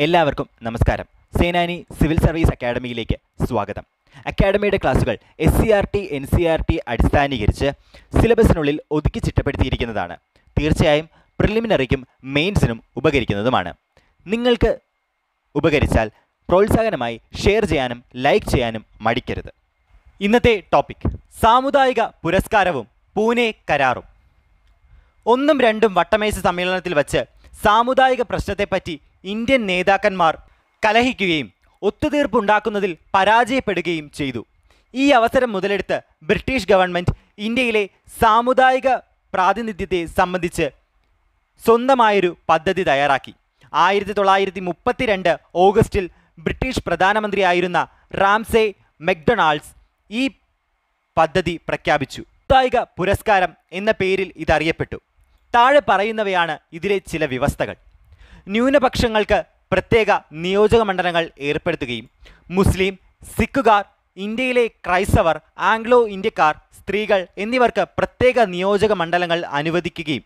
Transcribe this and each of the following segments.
എല്ലാവർക്കും നമസ്കാരം സേനാനി civil service അക്കാഡമിയിലേക്ക് സ്വാഗതം അക്കാഡമിയുടെ ക്ലാസുകൾ S C R T N C R T അടിസ്ഥാനീകരിച്ച് സിലബസിനുള്ളിൽ ഒതുക്കി ചിട്ടപ്പെടുത്തിയിരിക്കുന്നതാണ് തീർച്ചയായും പ്രിലിമിനറിക്കും മെയിൻസിനും ഉപകരിക്കുന്നതുമാണ് നിങ്ങൾക്ക് ഉപകരിച്ചാൽ പ്രോത്സാഹനമായി ഷെയർ ചെയ്യാനും ലൈക്ക് ചെയ്യാനും മടിക്കരുത് ഇന്നത്തെ ടോപ്പിക് സാമുദായിക പുരസ്കാരവും പൂനെ കരാറും ഒന്നും രണ്ടും വട്ടമേശ സമ്മേളനത്തിൽ വച്ച് സാമുദായിക പ്രശ്നത്തെപ്പറ്റി ഇന്ത്യൻ നേതാക്കന്മാർ കലഹിക്കുകയും ഒത്തുതീർപ്പുണ്ടാക്കുന്നതിൽ പരാജയപ്പെടുകയും ചെയ്തു ഈ അവസരം മുതലെടുത്ത് ബ്രിട്ടീഷ് ഗവൺമെൻറ് ഇന്ത്യയിലെ സാമുദായിക പ്രാതിനിധ്യത്തെ സംബന്ധിച്ച് സ്വന്തമായൊരു പദ്ധതി തയ്യാറാക്കി ആയിരത്തി തൊള്ളായിരത്തി മുപ്പത്തിരണ്ട് ഓഗസ്റ്റിൽ ബ്രിട്ടീഷ് പ്രധാനമന്ത്രിയായിരുന്ന റാംസെ മെക്ഡൊണാൾഡ്സ് ഈ പദ്ധതി പ്രഖ്യാപിച്ചു സാമുദായിക പുരസ്കാരം എന്ന പേരിൽ ഇതറിയപ്പെട്ടു താഴെ പറയുന്നവയാണ് ഇതിലെ ചില വ്യവസ്ഥകൾ ന്യൂനപക്ഷങ്ങൾക്ക് പ്രത്യേക നിയോജക മണ്ഡലങ്ങൾ ഏർപ്പെടുത്തുകയും മുസ്ലിം സിഖുകാർ ഇന്ത്യയിലെ ക്രൈസ്തവർ ആംഗ്ലോ ഇന്ത്യക്കാർ സ്ത്രീകൾ എന്നിവർക്ക് പ്രത്യേക നിയോജക മണ്ഡലങ്ങൾ അനുവദിക്കുകയും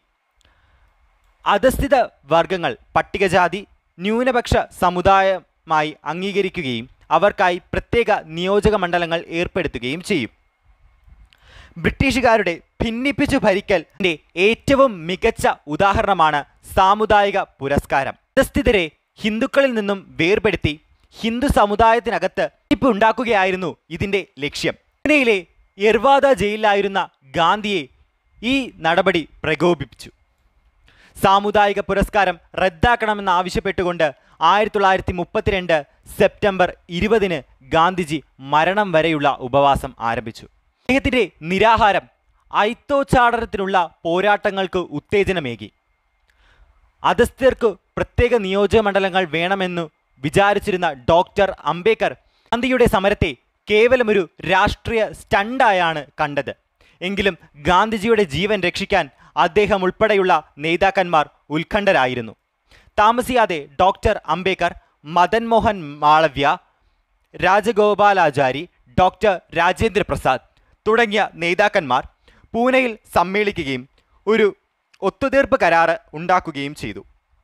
അധസ്ഥിത വർഗങ്ങൾ പട്ടികജാതി ന്യൂനപക്ഷ സമുദായമായി അംഗീകരിക്കുകയും അവർക്കായി പ്രത്യേക നിയോജക മണ്ഡലങ്ങൾ ഏർപ്പെടുത്തുകയും ചെയ്യും ബ്രിട്ടീഷുകാരുടെ ഭിന്നിപ്പിച്ചു ഭരിക്കലിന്റെ ഏറ്റവും മികച്ച ഉദാഹരണമാണ് സാമുദായിക പുരസ്കാരം അധസ്ഥിതരെ ഹിന്ദുക്കളിൽ നിന്നും വേർപെടുത്തി ഹിന്ദു സമുദായത്തിനകത്ത് ഭിന്നിപ്പ് ഉണ്ടാക്കുകയായിരുന്നു ഇതിന്റെ ലക്ഷ്യം പൂനെയിലെ യെർവാദ ജയിലിലായിരുന്ന ഗാന്ധിയെ ഈ നടപടി പ്രകോപിപ്പിച്ചു സാമുദായിക പുരസ്കാരം റദ്ദാക്കണമെന്ന് ആവശ്യപ്പെട്ടുകൊണ്ട് ആയിരത്തി തൊള്ളായിരത്തി മുപ്പത്തിരണ്ട് സെപ്റ്റംബർ ഇരുപതിന് ഗാന്ധിജി മരണം വരെയുള്ള ഉപവാസം ആരംഭിച്ചു അദ്ദേഹത്തിൻ്റെ നിരാഹാരം ഐത്തോച്ചാടനത്തിനുള്ള പോരാട്ടങ്ങൾക്ക് ഉത്തേജനമേകി അധസ്ഥർക്ക് പ്രത്യേക നിയോജക മണ്ഡലങ്ങൾ വേണമെന്നു വിചാരിച്ചിരുന്ന ഡോക്ടർ അംബേദ്കർ ഗാന്ധിയുടെ സമരത്തെ കേവലമൊരു രാഷ്ട്രീയ സ്റ്റണ്ടായാണ് കണ്ടത് എങ്കിലും ഗാന്ധിജിയുടെ ജീവൻ രക്ഷിക്കാൻ അദ്ദേഹം ഉൾപ്പെടെയുള്ള നേതാക്കന്മാർ ഉത്കണ്ഠരായിരുന്നു താമസിയാതെ ഡോക്ടർ അംബേദ്കർ മദൻ മോഹൻ മാളവ്യ രാജഗോപാലാചാരി ഡോക്ടർ രാജേന്ദ്ര പ്രസാദ് തുടങ്ങിയ നേതാക്കന്മാർ പൂനെയിൽ സമ്മേളിക്കുകയും ഒരു ഒത്തുതീർപ്പ് കരാറ് ഉണ്ടാക്കുകയും ചെയ്തു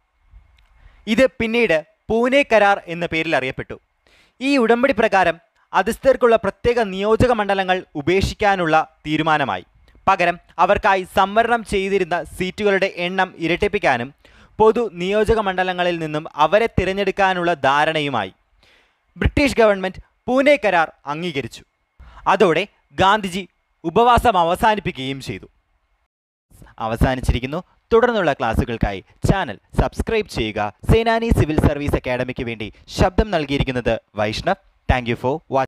ഇത് പിന്നീട് പൂനെ കരാർ എന്ന പേരിൽ അറിയപ്പെട്ടു ഈ ഉടമ്പടി പ്രകാരം അധിസ്ഥർക്കുള്ള പ്രത്യേക നിയോജക മണ്ഡലങ്ങൾ ഉപേക്ഷിക്കാനുള്ള തീരുമാനമായി പകരം അവർക്കായി സംവരണം ചെയ്തിരുന്ന സീറ്റുകളുടെ എണ്ണം ഇരട്ടിപ്പിക്കാനും പൊതു നിയോജക മണ്ഡലങ്ങളിൽ നിന്നും അവരെ തിരഞ്ഞെടുക്കാനുള്ള ധാരണയുമായി ബ്രിട്ടീഷ് ഗവൺമെൻറ് പൂനെ കരാർ അംഗീകരിച്ചു അതോടെ ഗാന്ധിജി ഉപവാസം അവസാനിപ്പിക്കുകയും ചെയ്തു അവസാനിച്ചിരിക്കുന്നു തുടർന്നുള്ള ക്ലാസ്സുകൾക്കായി ചാനൽ സബ്സ്ക്രൈബ് ചെയ്യുക സേനാനി സിവിൽ സർവീസ് അക്കാഡമിക്ക് വേണ്ടി ശബ്ദം നൽകിയിരിക്കുന്നത് Vaishnav thank you for watching